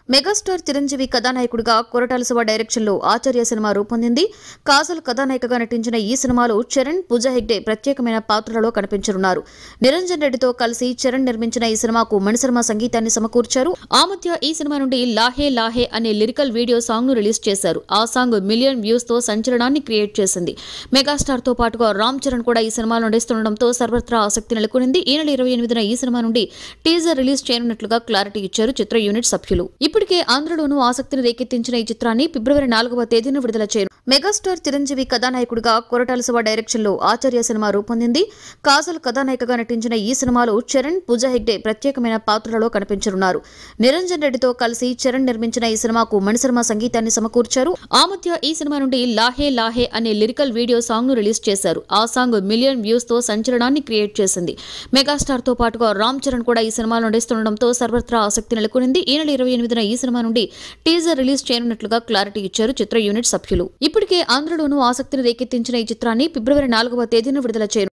megastar Chiranjeevi కథానాయకుడిగా Koratala Shiva direction లో ఆచార్య cinema రూపొందింది Kajal కథానాయికగా నటించిన ఈ సినిమాలో చరణ్ పూజా హెగ్డే ప్రత్యేకమైన పాత్రలలో కనిపించనున్నారు నిరంజన్ రెడ్డితో కలిసి చరణ్ నిర్మించిన ఈ సినిమాకు మణిశర్మ సంగీతాన్ని సమకూర్చారు ఆ మధ్య ఈ సినిమా నుండి లాహే లాహే అనే లిరికల్ వీడియో సాంగ్ ను రిలీజ్ చేశారు ఆ సాంగ్ మిలియన్ వ్యూస్ తో సంచలనాన్ని క్రియేట్ చేసింది మెగాస్టార్ తో పాటుగా రామ్ చరణ్ కూడా ఈ సినిమాలో నటిస్తుండటంతో సర్వత్రా ఆసక్తి నెలకొనింది ఈ నెల ఇరవై ఎనిమిదిన ఈ సినిమా నుండి టీజర్ రిలీజ్ చేయనున్నట్లుగా క్లారిటీ ఇచ్చారు చిత్ర యూనిట్ సభ్యులు ఇప్పటికే ఆంధ్రలోనూ ఆసక్తిని రేకెత్తించిన ఈ చిత్రాన్ని ఫిబ్రవరి నాలుగవ తేదీన విడుదల చేయను మెగాస్టార్ చిరంజీవి కథానాయకుడిగా కొరటాల శివ డైరెక్షన్ లో ఆచార్య సినిమా రూపొందింది కాజల్ కథానాయికగా నటించిన ఈ సినిమాలో చరణ్ పూజా హెగ్డే ప్రత్యేకమైన పాత్రలలో కనిపించనున్నారు నిరంజన్ రెడ్డితో కలిసి చరణ్ నిర్మించిన ఈ సినిమాకు మణిశర్మ సంగీతాన్ని సమకూర్చారు ఆ మధ్య ఈ సినిమా నుండి లాహే లాహే అనే లిరికల్ వీడియో సాంగ్ ను రిలీజ్ చేశారు ఆ సాంగ్ మిలియన్ వ్యూస్ తో సంచలనాన్ని క్రియేట్ చేసింది మెగాస్టార్ తో పాటుగా రామ్ చరణ్ కూడా ఈ సినిమాలో నటిస్తుండటంతో సర్వత్రా ఆసక్తి నెలకొనింది ఈ నెల ఇరవై ఎనిమిదిన ఈ సినిమా నుండి టీజర్ రిలీజ్ చేయనున్నట్లుగా క్లారిటీ ఇచ్చారు చిత్ర యూనిట్ సభ్యులు ఇప్పటికే ఆంధ్రలోనూ ఆసక్తిని రేకెత్తించిన ఈ చిత్రాన్ని ఫిబ్రవరి నాలుగవ తేదీన విడుదల చేయను